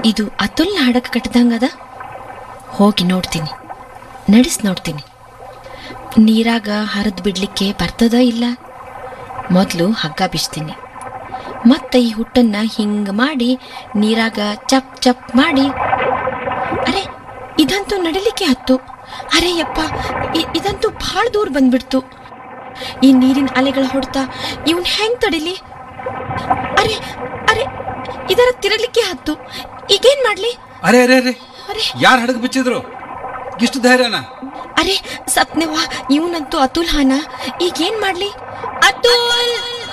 ಇದು ಅತುಲ್ನ ಹಡಕ ಕಟ್ಟದಂಗದ ಹೋಗಿ ನೋಡ್ತೀನಿ ನಡೆಸ್ ನೋಡ್ತೀನಿ ನೀರಾಗ ಹರಿದು ಬಿಡ್ಲಿಕ್ಕೆ ಬರ್ತದ ಇಲ್ಲ ಮೊದಲು ಹಗ್ಗ ಬಿಚ್ತೀನಿ ಮತ್ತೆ ಈ ಹುಟ್ಟನ್ನ ಹಿಂಗೆ ಮಾಡಿ ನೀರಾಗ ಚಪ್ ಚಪ್ ಮಾಡಿ ಅರೆ ಇದಂತೂ ನಡಿಲಿಕ್ಕೆ ಹತ್ತು ಅರೆ ಯಪ್ಪ ಇ- ಇದಂತೂ ಭಾಳ ದೂರ ಬಂದ್ಬಿಡ್ತು ಈ ನೀರಿನ ಅಲೆಗಳ ಹೊಡ್ತ ಇವನ್ ಹೆಂಗ್ ತಡಿಲಿ ಅರೆ ಅರೆ ಇದರ ತಿರಲಿಕ್ಕೆ ಹತ್ತು ಈಗೇನ್ ಮಾಡ್ಲಿ ಅರೆ ಅರೆ ಅರೆ ಅರೆ ಯಾರು ಹಡಗ ಬಿಚ್ಚಿದ್ರು ಇಷ್ಟು ಧೈರ್ಯನ ಅರೆ ಸತ್ನೆವಾ ಇವನಂತೂ ಅತುಲ್ ಹಾನ ಈಗೇನ್ ಮಾಡ್ಲಿ ಅತುಲ್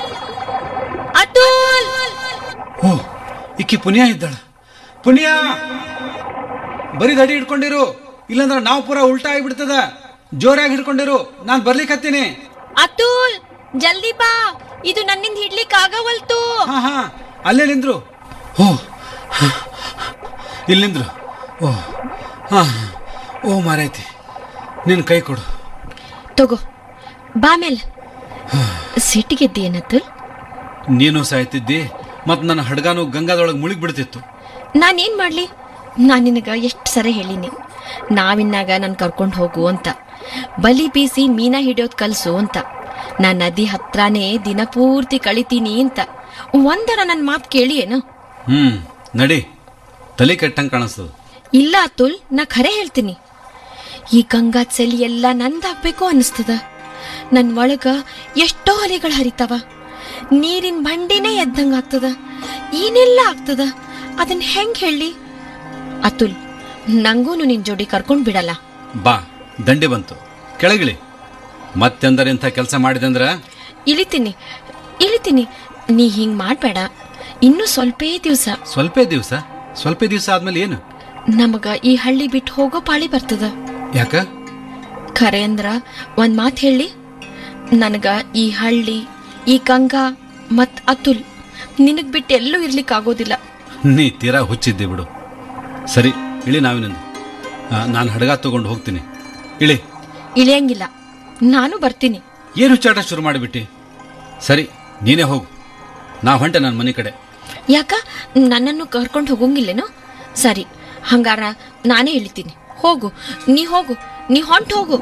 ಅತುಲ್ ಓ ಇಕ್ಕಿ ಪುನಿಯ ಇದ್ದಾಳ ಪುನಿಯ ಬರೀ ದಡಿ ಹಿಡ್ಕೊಂಡಿರು ಇಲ್ಲಾಂದ್ರೆ ನಾವು ಪೂರ ಉಲ್ಟಾ ಆಗಿಬಿಡ್ತದ ಜೋರಾಗಿ ಹಿಡ್ಕೊಂಡಿರು ನಾನು ಬರ್ಲಿಕ್ಕೆ ಹತ್ತೀನಿ ಅತುಲ್ ಜಲ್ದಿ ಬಾ ಇದು ನನ್ನಿಂದ ಹಿಡ್ಲಿಕ್ ಆಗವಲ್ತು ಹಾ ಹಾ ಅಲ್ಲೇ ನಿಂದ್ರು ಓ ಇಲ್ಲಿ ನಿಂದ್ರು ಓ ಹಾ ಓ ಮಾರೈತಿ ನಿನ್ನ ಕೈ ಕೊಡು ತಗೋ ಬಾ ಮೇಲ್ ಸಿಟ್ಟಿಗೆದ್ದೀಯನ್ ಅತುಲ್ ನೀನು ಸಾಯ್ತಿದ್ದಿ ಮತ್ತು ನನ್ನ ಹಡ್ಗಾನು ಗಂಗಾದೊಳಗೆ ಮುಳುಗಿ ಬಿಡ್ತಿತ್ತು ನಾನೇನ್ ಮಾಡ್ಲಿ ನಾನು ನಿನಗ ಎಷ್ಟು ಸರಿ ಹೇಳಿನಿ ನಾವಿನ್ನಾಗ ನಾನು ಕರ್ಕೊಂಡು ಹೋಗು ಅಂತ ಬಲಿ ಬೀಸಿ ಮೀನಾ ಹಿಡಿಯೋದ್ ಕಲ್ಸು ಅಂತ ನಾ ನದಿ ಹತ್ರನೇ ದಿನ ಪೂರ್ತಿ ಕಳಿತೀನಿ ಅಂತ ಒಂದರ ನನ್ನ ಮಾತು ಕೇಳಿ ಏನು ಹ್ಮ್ ನಡಿ ತಲೆ ಕೆಟ್ಟಂಗೆ ಕಾಣಿಸ್ತದ ಇಲ್ಲ ಅತುಲ್ ನಾ ಖರೆ ಹೇಳ್ತೀನಿ ಈ ಗಂಗಾ ಚಲಿ ಎಲ್ಲ ನಂದಾಗ್ಬೇಕು ಅನಿಸ್ತದ ನನ್ ಒಳಗ ಎಷ್ಟೋ ಅಲೆಗಳು ಹರಿತಾವ ನೀರಿನ ಬಂಡಿನೇ ಎದ್ದಂಗ ಆಗ್ತದ ಏನೆಲ್ಲ ಆಗ್ತದ ಅದನ್ನ ಹೆಂಗ್ ಹೇಳಿ ಅತುಲ್ ನಂಗೂನು ನಿನ್ ಜೋಡಿ ಕರ್ಕೊಂಡ್ ಬಿಡಲ್ಲ ಬಾ ದಂಡಿ ಬಂತು ಕೆಳಗಿಳಿ ಮತ್ತೆಂದರೆ ಇಂಥ ಕೆಲಸ ಮಾಡಿದೆ ಅಂದ್ರೆ ಇಳಿತೀನಿ ಇಳಿತೀನಿ ನೀ ಹಿಂಗ್ ಮಾಡ್ಬೇಡ ಇನ್ನೂ ಸ್ವಲ್ಪೇ ದಿವ್ಸ ಸ್ವಲ್ಪ ದಿವಸ ಸ್ವಲ್ಪ ದಿವಸ ಆದ್ಮೇಲೆ ಏನು ನಮಗ ಈ ಹಳ್ಳಿ ಬಿಟ್ಟು ಹೋಗೋ ಪಾಳಿ ಬರ್ತದ ಯಾಕ ಖರೆ ಅಂದ್ರ ಒಂದ್ ಮಾತು ಹೇಳಿ ನನಗ ಈ ಹಳ್ಳಿ ಈ ಗಂಗಾ ಮತ್ ಅತುಲ್ ನಿನಗ್ ಬಿಟ್ಟು ಎಲ್ಲೂ ಇರ್ಲಿಕ್ ಆಗೋದಿಲ್ಲ ನೀ ತೀರಾ ಹುಚ್ಚಿದ್ದೆ ಬಿಡು ಸರಿ ಇಳಿ ನಾವಿನಿಂದ ನಾನು ಹಡಗ ತಗೊಂಡು ಹೋಗ್ತೀನಿ ಇಳಿ ಇಳಿಯಂಗಿಲ್ಲ ನಾನು ಬರ್ತೀನಿ ಏನು ಹುಚ್ಚಾಟ ಶುರು ಮಾಡಿಬಿಟ್ಟಿ ಸರಿ ನೀನೇ ಹೋಗು ನಾ ಹೊಂಟೆ ನನ್ನ ಮನೆ ಕಡೆ ಯಾಕ ನನ್ನನ್ನು ಕರ್ಕೊಂಡು ಹೋಗಂಗಿಲ್ಲೇನೋ ಸರಿ ಹಂಗಾರ ನಾನೇ ಇಳಿತೀನಿ ಹೋಗು ನೀ ಹೋಗು ನೀ ಹೊಂಟ್ ಹೋಗು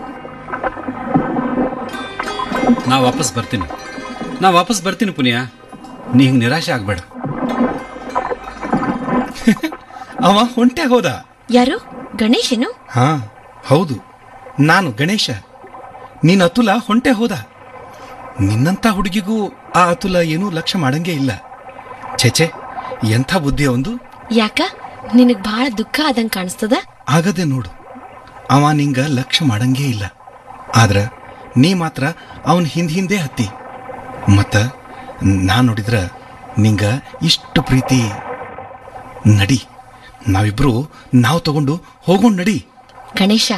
ನಾ ವಾಪಸ್ ಬರ್ತೀನಿ ನಾ ವಾಪಸ್ ಬರ್ತೀನಿ ಪುನಿಯ ನೀ ಹಿಂಗೆ ನಿರಾಶೆ ಆಗಬೇಡ ಅವ ಹೊಂಟೆ ಹೋದ ಯಾರು ಗಣೇಶನು ಹಾ ಹೌದು ನಾನು ಗಣೇಶ ನೀನ್ ಅತುಲ ಹೊಂಟೆ ಹೋದ ನಿನ್ನಂಥ ಹುಡುಗಿಗೂ ಆ ಅತುಲ ಏನೂ ಲಕ್ಷ್ಯ ಮಾಡಂಗೇ ಇಲ್ಲ ಛೆಛೆ ಎಂಥ ಬುದ್ಧಿ ಒಂದು ಯಾಕ ನಿನಗ್ ಬಹಳ ದುಃಖ ಆದಂಗ್ ಕಾಣಿಸ್ತದ ಆಗದೆ ನೋಡು ಅವ ನಿಂಗ ಲಕ್ಷ್ಯ ಮಾಡಂಗೇ ಇಲ್ಲ ಆದ್ರ ನೀ ಮಾತ್ರ ಅವನ್ ಹಿಂದ್ ಹಿಂದೆ ಹತ್ತಿ ಮತ್ತ ನಾ ನೋಡಿದ್ರ ನಿಂಗ ಇಷ್ಟು ಪ್ರೀತಿ ನಡಿ ನಾವಿಬ್ರು ನಾವು ತಗೊಂಡು ಹೋಗೋಣ ನಡಿ ಗಣೇಶ